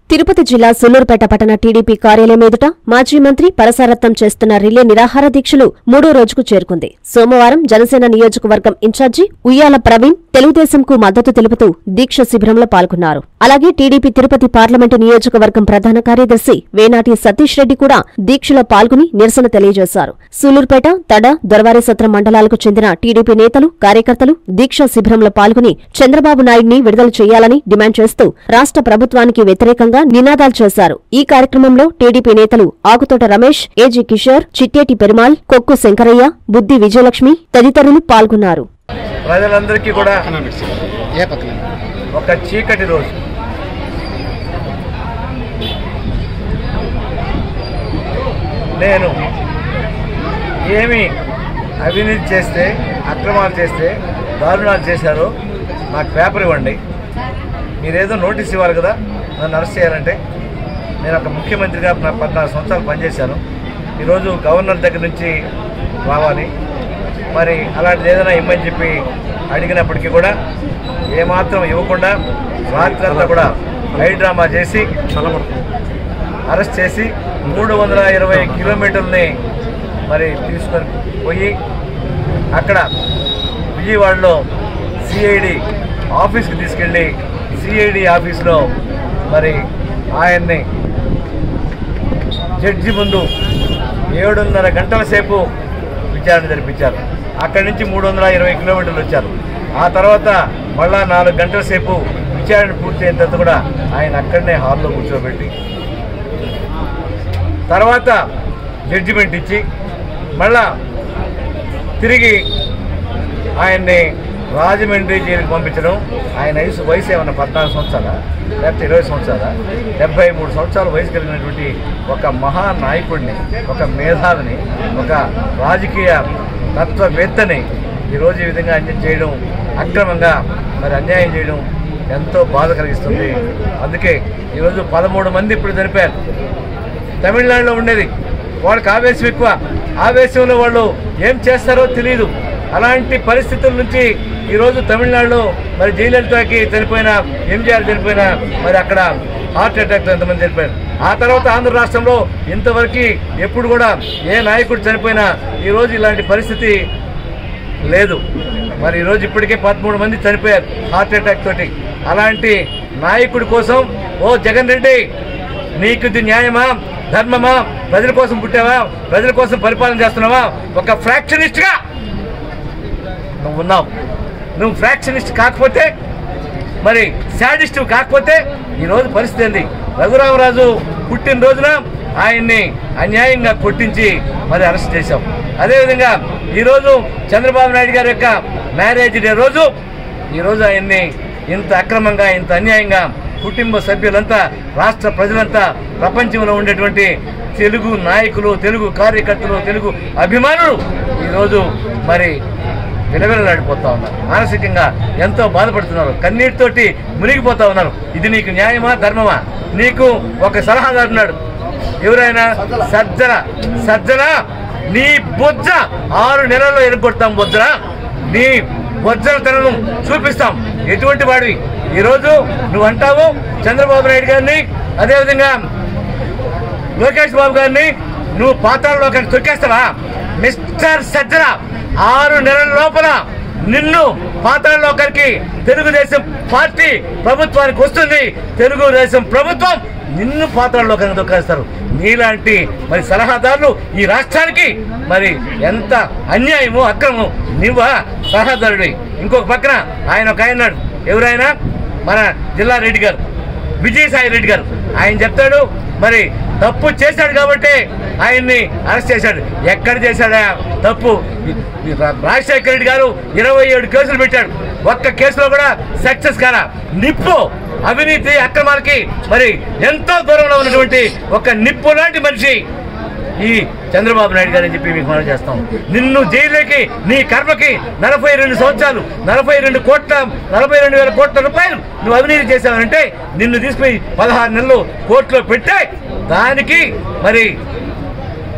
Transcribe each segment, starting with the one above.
తిరుపతి జిల్లా సుల్లూరుపేట పట్టణ టీడీపీ కార్యాలయం ఎదుట మాజీ మంత్రి పరసారత్నం చేస్తున్న రిలే నిరాహార దీక్షలు మూడో రోజుకు చేరుకుంది సోమవారం జనసేన నియోజకవర్గం ఇన్ఛార్జి ఉయ్యాల ప్రవీణ్ తెలుగుదేశంకు మద్దతు తెలుపుతూ దీక్ష శిబిరంలో పాల్గొన్నారు అలాగే టీడీపీ తిరుపతి పార్లమెంటు నియోజకవర్గం ప్రధాన కార్యదర్శి వేనాటి సతీష్ రెడ్డి కూడా దీక్షలో పాల్గొని నిరసన తెలియజేశారు సూలూరుపేట తడ దొరవారి సత్రం మండలాలకు చెందిన టీడీపీ నేతలు కార్యకర్తలు దీక్ష శిబిరంలో పాల్గొని చంద్రబాబు నాయుడిని విడుదల చేయాలని డిమాండ్ చేస్తూ రాష్ట్ర ప్రభుత్వానికి వ్యతిరేకంగా నినాదాలు చేశారు ఈ కార్యక్రమంలో టీడీపీ నేతలు ఆకుతోట రమేష్ ఏజీ కిషోర్ చిట్టేటి పెరుమాల్ కొక్కు శంకరయ్య బుద్ది విజయలక్ష్మి తదితరులు పాల్గొన్నారు ప్రజలందరికీ కూడా ఏ పక్కన ఒక చీకటి రోజు నేను ఏమి అవినీతి చేస్తే అక్రమాలు చేస్తే దారుణాలు చేశారో నాకు పేపర్ ఇవ్వండి మీరేదో నోటీస్ ఇవ్వాలి కదా నన్ను అరెస్ట్ చేయాలంటే నేను ఒక ముఖ్యమంత్రిగా నా పద్నాలుగు సంవత్సరాలు పనిచేశాను ఈరోజు గవర్నర్ దగ్గర నుంచి రావాలి మరి అలాంటిది ఏదైనా ఇమ్మని చెప్పి అడిగినప్పటికీ కూడా ఏమాత్రం ఇవ్వకుండా రాత్రంతా కూడా హై డ్రామా చేసి అరెస్ట్ చేసి మూడు వందల ఇరవై కిలోమీటర్లని మరి తీసుకొని పోయి అక్కడ విజయవాడలో సిఐడి ఆఫీస్కి తీసుకెళ్ళి సిఐడి ఆఫీస్లో మరి ఆయన్ని జడ్జి ముందు ఏడున్నర గంటల సేపు విచారణ జరిపించారు అక్కడి నుంచి మూడు వందల ఇరవై కిలోమీటర్లు వచ్చారు ఆ తర్వాత మళ్ళా నాలుగు గంటల సేపు విచారణ పూర్తయిన తర్వాత కూడా ఆయన అక్కడనే హాల్లో కూర్చోబెట్టి తర్వాత జడ్జిమెంట్ ఇచ్చి మళ్ళా తిరిగి ఆయన్ని రాజమండ్రి జైలుకి పంపించడం ఆయన వయసు వయసు ఏమన్నా పద్నాలుగు సంవత్సరాల లేకపోతే ఇరవై సంవత్సరాల డెబ్బై మూడు సంవత్సరాల వయసు కలిగినటువంటి ఒక మహానాయకుడిని ఒక మేధావిని ఒక రాజకీయ తత్వవేత్తని ఈరోజు ఈ విధంగా అన్యాయం చేయడం అక్రమంగా మరి అన్యాయం చేయడం ఎంతో బాధ కలిగిస్తుంది అందుకే ఈరోజు పదమూడు మంది ఇప్పుడు చనిపోయారు తమిళనాడులో ఉండేది వాళ్ళకి ఆవేశం ఎక్కువ ఆవేశంలో వాళ్ళు ఏం చేస్తారో తెలియదు అలాంటి పరిస్థితుల నుంచి ఈరోజు తమిళనాడులో మరి జయలలితకి చనిపోయిన ఎంజీఆర్ చనిపోయిన మరి అక్కడ హార్ట్ అటాక్తో ఎంతమంది చనిపోయారు ఆ తర్వాత ఆంధ్ర రాష్ట్రంలో ఇంతవరకు ఎప్పుడు కూడా ఏ నాయకుడు చనిపోయినా ఈరోజు ఇలాంటి పరిస్థితి లేదు మరి ఈరోజు ఇప్పటికే పదమూడు మంది చనిపోయారు హార్ట్ అటాక్ తోటి అలాంటి నాయకుడి కోసం ఓ జగన్ రెడ్డి నీకు ఇది న్యాయమా ధర్మమా ప్రజల కోసం పుట్టావా ప్రజల కోసం పరిపాలన చేస్తున్నావా ఒక ఫ్రాక్షనిస్ట్గా నువ్వు ఉన్నావు నువ్వు ఫ్రాక్షనిస్ట్ కాకపోతే మరి శాడిస్ట్ కాకపోతే ఈరోజు పరిస్థితి ఏంది రఘురామరాజు పుట్టినరోజున ఆయన్ని అన్యాయంగా కొట్టించి మరి అరెస్ట్ చేశాం అదేవిధంగా ఈరోజు చంద్రబాబు నాయుడు గారి యొక్క మ్యారేజ్ డే రోజు ఈరోజు ఆయన్ని ఇంత అక్రమంగా ఇంత అన్యాయంగా కుటుంబ సభ్యులంతా రాష్ట్ర ప్రజలంతా ప్రపంచంలో ఉండేటువంటి తెలుగు నాయకులు తెలుగు కార్యకర్తలు తెలుగు అభిమానులు ఈరోజు మరి విలవిలలాడిపోతా ఉన్నారు మానసికంగా ఎంతో బాధపడుతున్నారు కన్నీటితోటి మునిగిపోతా ఉన్నారు ఇది నీకు న్యాయమా ధర్మమా నీకు ఒక సలహాదారు ఉన్నాడు ఎవరైనా సజ్జన సజ్జన నీ బొజ్జ ఆరు నెలల్లో ఎరగొడతాం బొజ్జన నీ బొజ్జలతనం చూపిస్తాం ఎటువంటి వాడివి ఈరోజు నువ్వు అంటావు చంద్రబాబు నాయుడు గారిని అదేవిధంగా లోకేష్ బాబు గారిని నువ్వు పాతాళలోకి తొక్కేస్తావా మిస్టర్ సజ్జన ఆరు నెలల లోపల నిన్ను పాతాళలోకి తెలుగుదేశం పార్టీ ప్రభుత్వానికి వస్తుంది తెలుగుదేశం ప్రభుత్వం నిన్ను పాతాళలోకి తొక్కేస్తారు నీలాంటి మరి సలహాదారులు ఈ రాష్ట్రానికి మరి ఎంత అన్యాయము అక్రమం నువ్వా సలహాదారుడి ఇంకొక పక్కన ఆయన ఒక ఆయన ఉన్నాడు ఎవరైనా మన జిల్లా రెడ్డి గారు విజయసాయి రెడ్డి గారు ఆయన చెప్తాడు మరి తప్పు చేశాడు కాబట్టి ఆయన్ని అరెస్ట్ చేశాడు ఎక్కడ చేశాడా తప్పు ఈ రా- రాజశేఖర రెడ్డి గారు ఇరవై ఏడు కేసులు పెట్టాడు ఒక్క కేసులో కూడా సక్సెస్ కారా నిప్పు అవినీతి అక్రమాలకి మరి ఎంతో దూరంలో ఉన్నటువంటి ఒక నిప్పు లాంటి మనిషి ఈ చంద్రబాబు నాయుడు గారు అని చెప్పి మీకు మనం చేస్తాం నిన్ను జైలుకి నీ కర్మకి నలభై రెండు సంవత్సరాలు నలభై రెండు కోట్ల నలభై రెండు వేల కోట్ల రూపాయలు నువ్వు అవినీతి చేశావంటే నిన్ను తీసుకుపోయి పదహారు నెలలు కోర్టులో పెట్టే దానికి మరి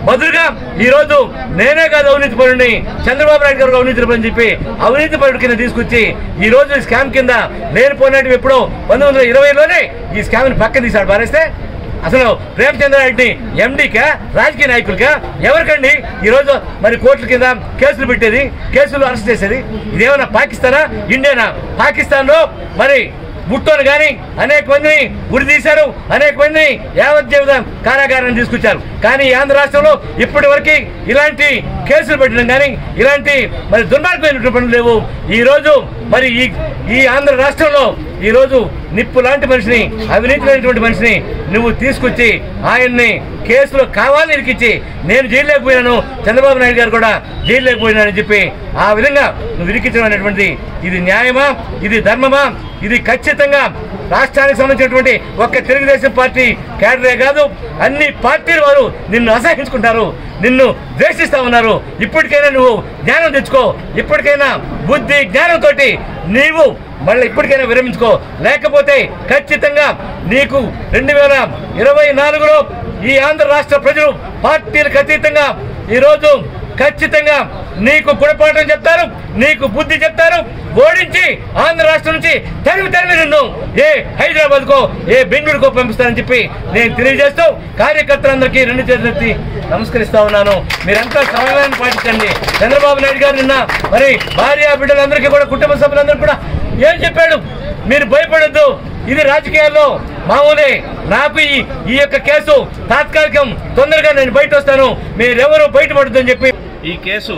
బదులుగా ఈ రోజు నేనే కాదు అవినీతి పరుడిని చంద్రబాబు నాయుడు గారు అవినీతి పరుడు అని చెప్పి అవినీతి పరుడు కింద తీసుకొచ్చి ఈ రోజు ఈ స్కామ్ కింద నేను పోయినట్టు ఎప్పుడో పంతొమ్మిది వందల ఇరవైలోనే ఈ స్కామ్ ని పక్కన తీశాడు పారేస్తే అసలు ప్రేమచంద్రారెడ్డిని ఎండీకా రాజకీయ నాయకులకా ఎవరికండి ఈరోజు మరి కోర్టుల కింద కేసులు పెట్టేది కేసులు అరెస్ట్ చేసేది ఇదేమన్నా పాకిస్తానా ఇండియానా పాకిస్తాన్లో మరి బుట్టోను కానీ అనేక మందిని ఉరి తీశారు అనేక మందిని యావజ్జీవిత కారాగారాన్ని తీసుకొచ్చారు కానీ ఈ ఆంధ్ర రాష్ట్రంలో ఇప్పటి వరకు ఇలాంటి కేసులు పెట్టడం కానీ ఇలాంటి మరి దుర్మార్గమైనటువంటి పనులు లేవు ఈ రోజు మరి ఈ ఈ ఆంధ్ర రాష్ట్రంలో ఈ రోజు నిప్పు లాంటి మనిషిని అవినీతి లేనటువంటి మనిషిని నువ్వు తీసుకొచ్చి ఆయన్ని కేసులో కావాలని ఇరికిచ్చి నేను జైల్లోకి పోయినాను చంద్రబాబు నాయుడు గారు కూడా జైల్లోకి పోయినానని చెప్పి ఆ విధంగా నువ్వు ఇరికించడం అనేటువంటిది ఇది న్యాయమా ఇది ధర్మమా ఇది ఖచ్చితంగా రాష్ట్రానికి సంబంధించినటువంటి ఒక్క తెలుగుదేశం పార్టీ కేడరే కాదు అన్ని పార్టీల వారు నిన్ను అసహించుకుంటారు నిన్ను ద్వేషిస్తా ఉన్నారు ఇప్పటికైనా నువ్వు జ్ఞానం తెచ్చుకో ఇప్పటికైనా బుద్ధి జ్ఞానంతో నీవు మళ్ళీ ఇప్పటికైనా విరమించుకో లేకపోతే ఖచ్చితంగా నీకు రెండు వేల ఇరవై నాలుగులో ఈ ఆంధ్ర రాష్ట్ర ప్రజలు పార్టీలకు అతీతంగా ఈరోజు ఖచ్చితంగా నీకు గుణపాఠం చెప్తారు నీకు బుద్ధి చెప్తారు ఓడించి ఆంధ్ర రాష్ట్రం నుంచి తరిమి తరిమి నిన్ను ఏ హైదరాబాద్ కో ఏ బెంగళూరుకో పంపిస్తానని చెప్పి నేను తెలియజేస్తూ కార్యకర్తలందరికీ రెండు చేతులెత్తి నమస్కరిస్తా ఉన్నాను మీరంతా సమన్వయాన్ని పాటించండి చంద్రబాబు నాయుడు గారు నిన్న మరి భార్య బిడ్డలందరికీ కూడా కుటుంబ సభ్యులందరికీ కూడా ఏం చెప్పాడు మీరు భయపడొద్దు ఇది రాజకీయాల్లో మామూలే నాకు ఈ ఈ యొక్క కేసు తాత్కాలికం తొందరగా నేను బయట వస్తాను మీరెవరూ బయటపడొద్దని చెప్పి ఈ కేసు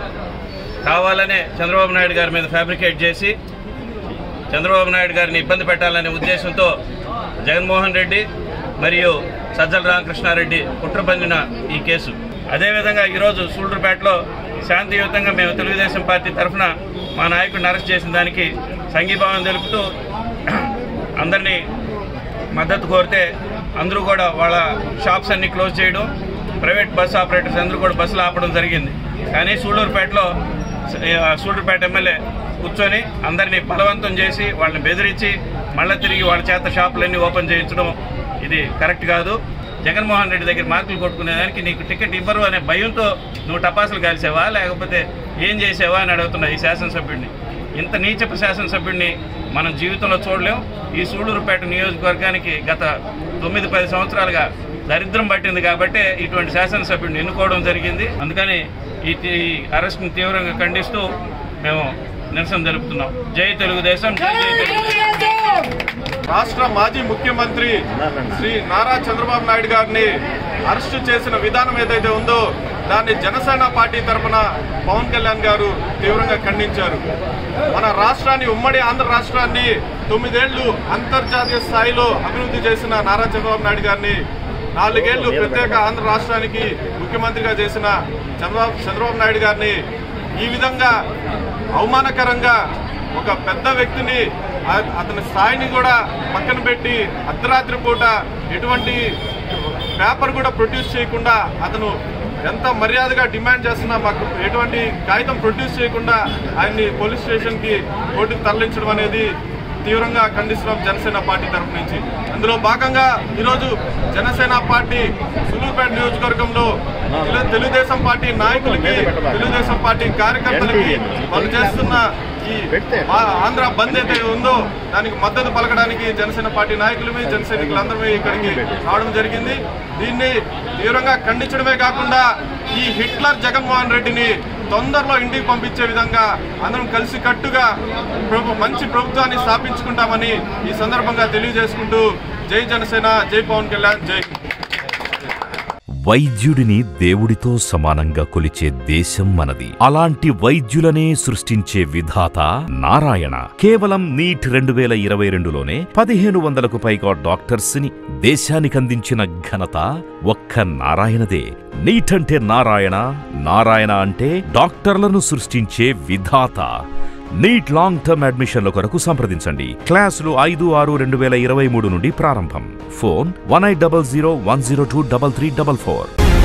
కావాలనే చంద్రబాబు నాయుడు గారి మీద ఫ్యాబ్రికేట్ చేసి చంద్రబాబు నాయుడు గారిని ఇబ్బంది పెట్టాలనే ఉద్దేశంతో జగన్మోహన్ రెడ్డి మరియు సజ్జల రామకృష్ణారెడ్డి కుట్ర పందిన ఈ కేసు అదేవిధంగా ఈరోజు సూళ్లూరుపేటలో శాంతియుతంగా మేము తెలుగుదేశం పార్టీ తరఫున మా నాయకుడిని అరెస్ట్ చేసిన దానికి సంఘీభావం తెలుపుతూ అందరినీ మద్దతు కోరితే అందరూ కూడా వాళ్ళ షాప్స్ అన్ని క్లోజ్ చేయడం ప్రైవేట్ బస్ ఆపరేటర్స్ అందరూ కూడా బస్సులు ఆపడం జరిగింది కానీ సూళ్ళూరుపేటలో ఆ, సూళ్ళూరుపేట ఎమ్మెల్యే కూర్చొని అందరినీ బలవంతం చేసి వాళ్ళని బెదిరించి మళ్ళీ తిరిగి వాళ్ళ చేత షాపులన్నీ ఓపెన్ చేయించడం ఇది కరెక్ట్ కాదు జగన్మోహన్ రెడ్డి దగ్గర మార్కులు కొట్టుకునేదానికి నీకు టికెట్ ఇవ్వరు అనే భయంతో నువ్వు టపాసులు కాల్సావా లేకపోతే ఏం చేసావా అని అడుగుతున్నా ఈ శాసనసభ్యుడిని ఇంత నీచపు శాసనసభ్యుడిని మనం జీవితంలో చూడలేం ఈ సూళ్ళూరుపేట నియోజకవర్గానికి గత తొమ్మిది పది సంవత్సరాలుగా దరిద్రం పట్టింది కాబట్టి ఇటువంటి శాసనసభ్యుడిని ఎన్నుకోవడం జరిగింది అందుకని ఈ ఈ అరెస్ట్ని తీవ్రంగా ఖండిస్తూ మేము నిరసన తెలుపుతున్నాం జై తెలుగుదేశం జై జై తెలుగుదేశం రాష్ట్ర మాజీ ముఖ్యమంత్రి శ్రీ నారా చంద్రబాబు నాయుడు గారిని అరెస్టు చేసిన విధానం ఏదైతే ఉందో దాన్ని జనసేన పార్టీ తరఫున పవన్ కళ్యాణ్ గారు తీవ్రంగా ఖండించారు మన రాష్ట్రాన్ని ఉమ్మడి ఆంధ్ర రాష్ట్రాన్ని తొమ్మిదేళ్లు అంతర్జాతీయ స్థాయిలో అభివృద్ధి చేసిన నారా చంద్రబాబు నాయుడు గారిని నాలుగేళ్లు ప్రత్యేక ఆంధ్ర రాష్ట్రానికి ముఖ్యమంత్రిగా చేసిన చంద్రబాబు చంద్రబాబు నాయుడు గారిని ఈ విధంగా అవమానకరంగా ఒక పెద్ద వ్యక్తిని ఆ- అతని స్థాయిని కూడా పక్కన పెట్టి అర్ధరాత్రి పూట ఎటువంటి పేపర్ కూడా ప్రొడ్యూస్ చేయకుండా అతను ఎంత మర్యాదగా డిమాండ్ చేస్తున్నా మాకు ఎటువంటి కాగితం ప్రొడ్యూస్ చేయకుండా ఆయన్ని పోలీస్ స్టేషన్కి కోర్టుకు తరలించడం అనేది తీవ్రంగా ఖండిస్తున్నాం జనసేన పార్టీ తరఫు నుంచి అందులో భాగంగా ఈరోజు జనసేన పార్టీ సులూరుపేట నియోజకవర్గంలో తెలు- తెలుగుదేశం పార్టీ నాయకులకి తెలుగుదేశం పార్టీ కార్యకర్తలకి వాళ్ళు చేస్తున్న ఈ ఆ- ఆంధ్ర బంద్ ఏదైతే ఉందో దానికి మద్దతు పలకడానికి జనసేన పార్టీ నాయకులమే జన సైనికులందరమే ఇక్కడికి రావడం జరిగింది దీన్ని తీవ్రంగా ఖండించడమే కాకుండా ఈ హిట్లర్ జగన్మోహన్ రెడ్డిని తొందరలో ఇంటికి పంపించే విధంగా అందరం కలిసి కట్టుగా ప్రభు మంచి ప్రభుత్వాన్ని స్థాపించుకుంటామని ఈ సందర్భంగా తెలియజేసుకుంటూ జై జనసేన జై పవన్ కళ్యాణ్ జై వైద్యుడిని దేవుడితో సమానంగా కొలిచే దేశం మనది అలాంటి వైద్యులనే సృష్టించే విధాత నారాయణ కేవలం నీట్ రెండు వేల ఇరవై రెండులోనే పదిహేను వందలకు పైగా డాక్టర్స్ ని దేశానికందించిన ఘనత ఒక్క నారాయణదే నీట్ అంటే నారాయణ నారాయణ అంటే డాక్టర్లను సృష్టించే విధాత నీట్ లాంగ్ టర్మ్ అడ్మిషన్ల కొరకు సంప్రదించండి క్లాసులు ఐదు ఆరు రెండు వేల ఇరవై మూడు నుండి ప్రారంభం phone one eight double zero one zero two double three double four